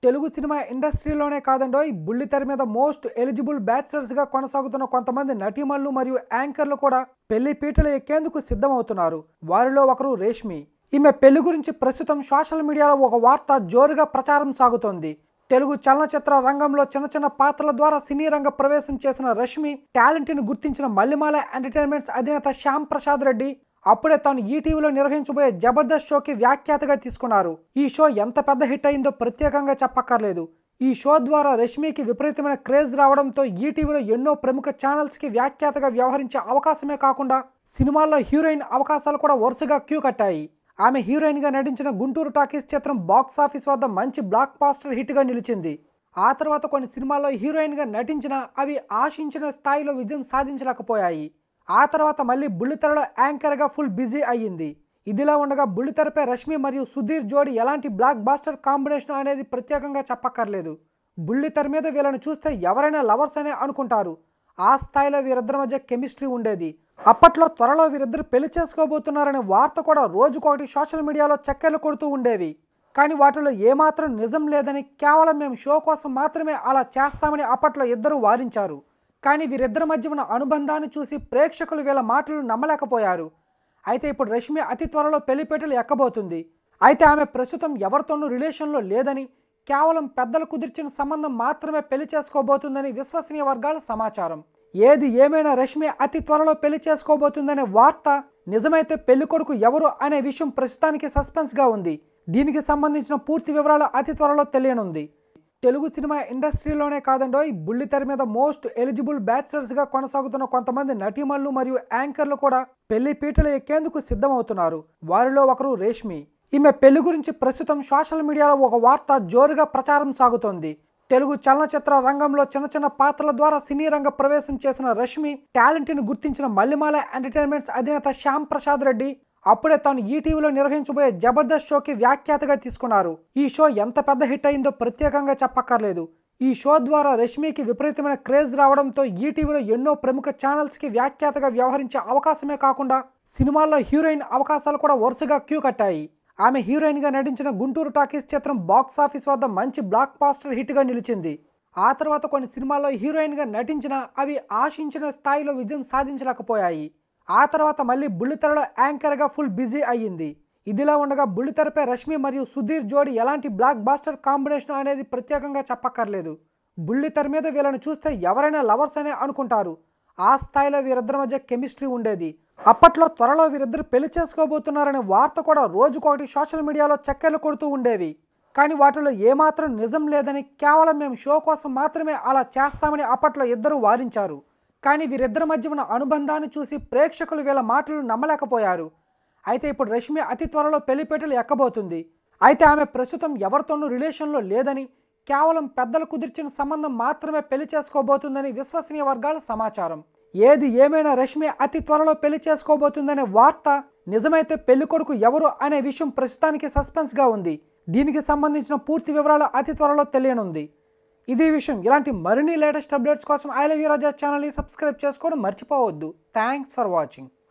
Telugu cinema ఇండస్ట్రీలోనే కాదండోయ్ బుల్లితెర మీద most eligible బ్యాచిలర్స్గా కొనసాగుతున్న కొంతమంది నటీమణులు మరియు యాంకర్లు కూడా పెళ్లి పీటలు ఎక్కేందుకు సిద్ధమవుతున్నారు వారిలో ఒకరు రేష్మి ఈమె పెళ్లి గురించి ప్రస్తుతం సోషల్ మీడియాలో ఒక వార్త జోరుగా ప్రచారం సాగుతోంది తెలుగు చలనచిత్ర రంగంలో చిన్న చిన్న పాత్రల ద్వారా సినీ రంగ ప్రవేశం చేసిన రష్మి టాలెంట్ని గుర్తించిన మల్లిమాల ఎంటర్టైన్మెంట్స్ అధినేత శ్యామ్ ప్రసాద్ రెడ్డి అప్పుడే తాను ఈటీవీలో నిర్వహించబోయే జబర్దస్త్ షోకి వ్యాఖ్యాతగా తీసుకున్నారు ఈ షో ఎంత పెద్ద హిట్ అయిందో ప్రత్యేకంగా చెప్పక్కర్లేదు ఈ షో ద్వారా రష్మికి విపరీతమైన క్రేజ్ రావడంతో ఈటీవీలో ఎన్నో ప్రముఖ ఛానల్స్కి వ్యాఖ్యాతగా వ్యవహరించే అవకాశమే కాకుండా సినిమాల్లో హీరోయిన్ అవకాశాలు కూడా వరుసగా క్యూ కట్టాయి ఆమె హీరోయిన్గా నటించిన గుంటూరు టాకీస్ చిత్రం బాక్స్ ఆఫీస్ వద్ద మంచి బ్లాక్ బాస్టర్ హిట్గా నిలిచింది ఆ తర్వాత కొన్ని సినిమాల్లో హీరోయిన్గా నటించిన అవి ఆశించిన స్థాయిలో విజయం సాధించలేకపోయాయి ఆ తర్వాత మళ్ళీ బుల్లితెరలో యాంకర్గా ఫుల్ బిజీ అయ్యింది ఇదిలా ఉండగా బుల్లితెరపై రష్మి మరియు సుధీర్ జోడి ఎలాంటి బ్లాక్ బాస్టర్ కాంబినేషన్ అనేది ప్రత్యేకంగా చెప్పక్కర్లేదు బుల్లితెర మీద వీళ్ళని చూస్తే ఎవరైనా లవర్స్ అనే అనుకుంటారు ఆ స్థాయిలో వీరిద్దరి మధ్య కెమిస్ట్రీ ఉండేది అప్పట్లో త్వరలో వీరిద్దరు పెళ్లి చేసుకోబోతున్నారనే వార్త కూడా రోజుకొకటి సోషల్ మీడియాలో చక్కెర్లు కొడుతూ ఉండేవి కానీ వాటిలో ఏమాత్రం నిజం లేదని కేవలం మేము షో కోసం మాత్రమే అలా చేస్తామని అప్పట్లో ఇద్దరు వారించారు కానీ వీరిద్దరి మధ్య ఉన్న అనుబంధాన్ని చూసి ప్రేక్షకులు వీళ్ళ మాటలు నమ్మలేకపోయారు అయితే ఇప్పుడు రష్మి అతి త్వరలో పెళ్లిపేటలు ఎక్కబోతుంది అయితే ఆమె ప్రస్తుతం ఎవరితోనూ రిలేషన్లో లేదని కేవలం పెద్దలు కుదిర్చిన సంబంధం మాత్రమే పెళ్లి చేసుకోబోతుందని విశ్వసనీయ వర్గాల సమాచారం ఏది ఏమైనా రష్మి అతి త్వరలో పెళ్లి చేసుకోబోతుందనే వార్త నిజమైతే పెళ్లి కొడుకు ఎవరు అనే విషయం ప్రస్తుతానికి సస్పెన్స్గా ఉంది దీనికి సంబంధించిన పూర్తి వివరాలు అతి త్వరలో తెలియనుంది తెలుగు సినిమా ఇండస్ట్రీలోనే కాదండోయ్ బుల్లితెర మీద మోస్ట్ ఎలిజిబుల్ బ్యాచిలర్స్గా కొనసాగుతున్న కొంతమంది నటీమణులు మరియు యాంకర్లు కూడా పెళ్లి పీటలు ఎక్కేందుకు సిద్ధమవుతున్నారు వారిలో ఒకరు రేష్మి ఈమె పెళ్లి గురించి ప్రస్తుతం సోషల్ మీడియాలో ఒక వార్త జోరుగా ప్రచారం సాగుతోంది తెలుగు చలనచిత్ర రంగంలో చిన్న చిన్న పాత్రల ద్వారా సినీ రంగ ప్రవేశం చేసిన రష్మి టాలెంట్ని గుర్తించిన మల్లిమాల ఎంటర్టైన్మెంట్స్ అధినేత శ్యామ్ ప్రసాద్ రెడ్డి అప్పుడే తాను ఈటీవీలో నిర్వహించబోయే జబర్దస్త్ షోకి వ్యాఖ్యాతగా తీసుకున్నారు ఈ షో ఎంత పెద్ద హిట్ అయిందో ప్రత్యేకంగా చెప్పక్కర్లేదు ఈ షో ద్వారా రష్మికి విపరీతమైన క్రేజ్ రావడంతో ఈటీవీలో ఎన్నో ప్రముఖ ఛానల్స్కి వ్యాఖ్యాతగా వ్యవహరించే అవకాశమే కాకుండా సినిమాల్లో హీరోయిన్ అవకాశాలు కూడా వరుసగా క్యూ కట్టాయి ఆమె హీరోయిన్గా నటించిన గుంటూరు టాకీస్ చిత్రం బాక్స్ ఆఫీస్ వద్ద మంచి బ్లాక్ బాస్టర్ హిట్గా నిలిచింది ఆ తర్వాత కొన్ని సినిమాల్లో హీరోయిన్గా నటించిన అవి ఆశించిన స్థాయిలో విజయం సాధించలేకపోయాయి ఆ తర్వాత మళ్ళీ బుల్లితెరలో యాంకర్గా ఫుల్ బిజీ అయ్యింది ఇదిలా ఉండగా బుల్లితెరపై రష్మి మరియు సుధీర్ జోడి ఎలాంటి బ్లాక్ బాస్టర్ కాంబినేషన్ అనేది ప్రత్యేకంగా చెప్పక్కర్లేదు బుల్లితెర మీద వీళ్ళని చూస్తే ఎవరైనా లవర్స్ అనే అనుకుంటారు ఆ స్థాయిలో వీరిద్దరి మధ్య కెమిస్ట్రీ ఉండేది అప్పట్లో త్వరలో వీరిద్దరు పెళ్లి చేసుకోబోతున్నారనే వార్త కూడా రోజుకొకటి సోషల్ మీడియాలో చక్కెర్లు కొడుతూ ఉండేవి కానీ వాటిలో ఏమాత్రం నిజం లేదని కేవలం మేము షో కోసం మాత్రమే అలా చేస్తామని అప్పట్లో ఇద్దరు వారించారు కానీ వీరిద్దరి మధ్య ఉన్న అనుబంధాన్ని చూసి ప్రేక్షకులు వీళ్ళ మాటలు నమ్మలేకపోయారు అయితే ఇప్పుడు రష్మి అతి త్వరలో పెళ్లిపేటలు ఎక్కబోతుంది అయితే ఆమె ప్రస్తుతం ఎవరితోనూ రిలేషన్లో లేదని కేవలం పెద్దలు కుదిర్చిన సంబంధం మాత్రమే పెళ్లి చేసుకోబోతుందని విశ్వసనీయ వర్గాల సమాచారం ఏది ఏమైనా రష్మి అతి త్వరలో పెళ్లి చేసుకోబోతుందనే వార్త నిజమైతే పెళ్లి కొడుకు ఎవరు అనే విషయం ప్రస్తుతానికి సస్పెన్స్గా ఉంది దీనికి సంబంధించిన పూర్తి వివరాలు అతి త్వరలో తెలియనుంది ఇది విషయం ఇలాంటి మరిన్ని లేటెస్ట్ అప్డేట్స్ కోసం ఐ లవ్ యూ రాజా ఛానల్ని సబ్స్క్రైబ్ చేసుకోవడం మర్చిపోవద్దు థ్యాంక్స్ ఫర్ వాచింగ్